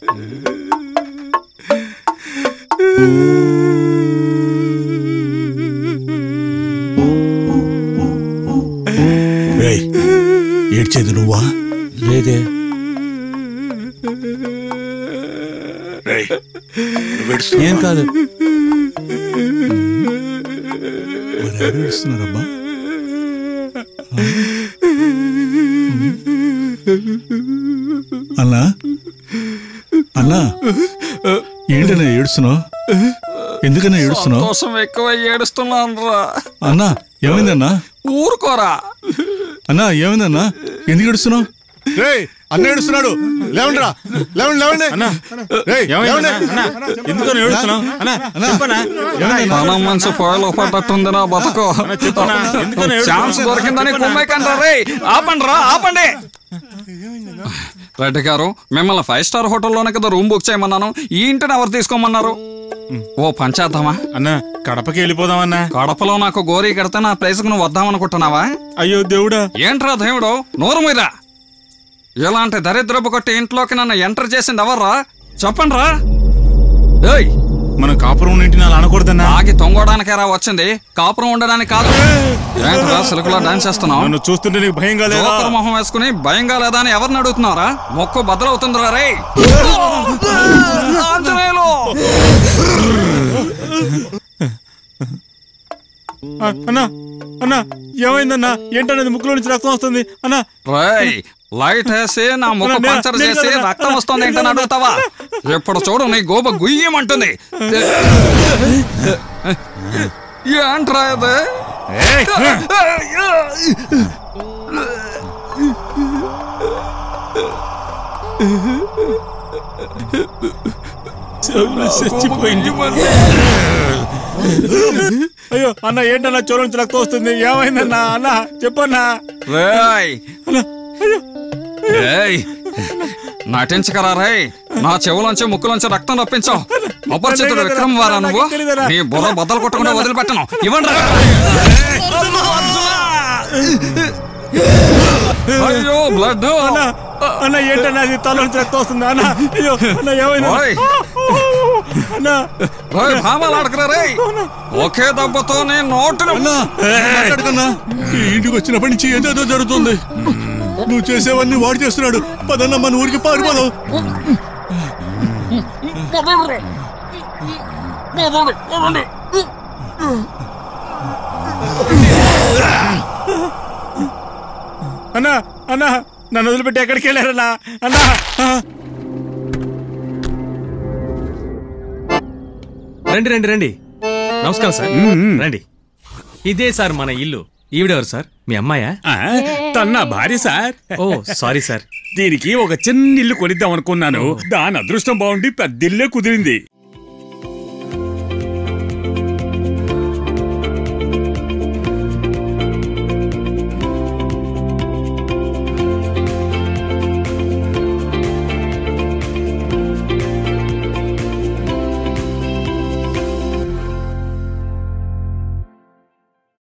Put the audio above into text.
రేయ్ ఏడ్చేది నువ్వా లేదే రేయ్ నువ్వు ఏడుస్తున్నావా? ఏం కాదు మరి ఎవరు ఏడుస్తున్నారబ్బా అన్నా అన్నా ఏంటన్నా ఏడుస్తున్నావు ఎందుకన్నా ఏడుస్తున్నావు కోసం ఎక్కువ ఏడుస్తున్నాను రా అన్నా ఏమైందన్నా ఊరుకోరా అన్నా ఏమైందన్నా ఎందుకు ఏడుస్తున్నావు రేయ్ అన్న ఏడుస్తున్నాడు లేవండిరా లేవండి లేవండి అన్నా రేయ్, లేవండి. ఎందుకని ఏడుస్తున్నావు అన్నా చెప్పనా మనం మంచి పొయలో పడ్డట్టుంది నా బతుకు చెప్పనా? ఎందుకని ఏడుస్తున్నావు? ఛాన్స్ దొరికిందని కుమ్మైకంటా రే ఆపండి రా ఆపండి రెడ్డి గారు మిమ్మల్ని ఫైవ్ స్టార్ హోటల్లోనే కదా రూమ్ బుక్ చేయమన్నాను ఈ ఇంటిని ఎవరు తీసుకోమన్నారు ఓ పంచేద్దామా అన్నా కడపకి వెళ్ళిపోదామన్నా కడపలో నాకు గోరీ కడితే నా ప్లేస్కి నువ్వు వద్దామనుకుంటున్నావా అయ్యో దేవుడా ఏంట్రా దేవుడు నోరు మీద ఇలాంటి దరిద్రపు కొట్టి ఇంట్లోకి నన్ను ఎంటర్ చేసింది ఎవర్రా చెప్పండి రా ఏయ్ మనం కాపురం ఉన్నింటిని అలా అనకూడదన్నా ఆగి తొంగడానికి రా వచ్చింది కాపురం ఉండడానికి కాదు ఏంట్రా సిలుకులో డాన్స్ చేస్తున్నావు నన్ను చూస్తుంటే నీకు భయంగా లేదా జోకర్ మొహం వేసుకుని భయంగా లేదా అని ఎవరిని అడుగుతున్నారా మొక్కు బద్దలవుతుందిరా రే ఆంజనేయులు ఆ, అన్నా అన్నా ఏమైందన్నా ఏంటనేది ముక్కులో నుంచి రక్తం వస్తుంది అన్నా రేయ్ లైట్ వేసి నా ముఖం నేను- పంచర్ నేను చేసి కదా. రక్తం వస్తుంది ఏంటని అడుగుతావా ఎప్పుడు చూడు నీ గోబ గుయ్యమంటుంది ఏంట్రా ఇది చచ్చిపోయింది అయ్యో అన్న ఏంటన్నా చోర నుంచి రక్తం వస్తుంది ఏమైందన్నా అన్నా చెప్పన్నా రేయ్ రేయ్ నటించకరా రేయ్ నా చెవులోంచి ముక్కులోంచి రక్తం రప్పించావు అపరిచితుడు విక్రమ్ వారా నువ్వు నీ బుర్ర బద్దలు కొట్టకుండా వదిలిపెట్టను ఇవ్వండి రా. అయ్యో బ్లడ్ అన్న అన్న ఏంటన్నా అది తల నుంచి రక్తం వస్తుంది అన్న అయ్యో అన్న ఏమైంది ఓయ్. అన్న రేయ్ భామాలు ఆడకరా రేయ్ ఒకే దెబ్బతో నీ నోటిని అన్నా మాట్లాడకన్నా ఈ ఇంటికి వచ్చినప్పటి నుంచి ఏదేదో జరుగుతుంది నువ్వు చేసేవన్నీ వాడు చేస్తున్నాడు పదన్న మన ఊరికి పారిపోదాం అన్న అన్న నన్ను వదిలిపెట్టి ఎక్కడికి వెళ్ళారన్నా అన్న రండి రండి రండి నమస్కారం సార్ రండి ఇదే సార్ మన ఇల్లు ఈవిడెవరు సార్ మీ అమ్మాయా తన భార్య సార్ ఓ సారీ సార్ దీనికి ఒక చిన్న ఇల్లు కొనిద్దాం అనుకున్నాను దాని అదృష్టం బాగుండి పెద్ద ఇల్లే కుదిరింది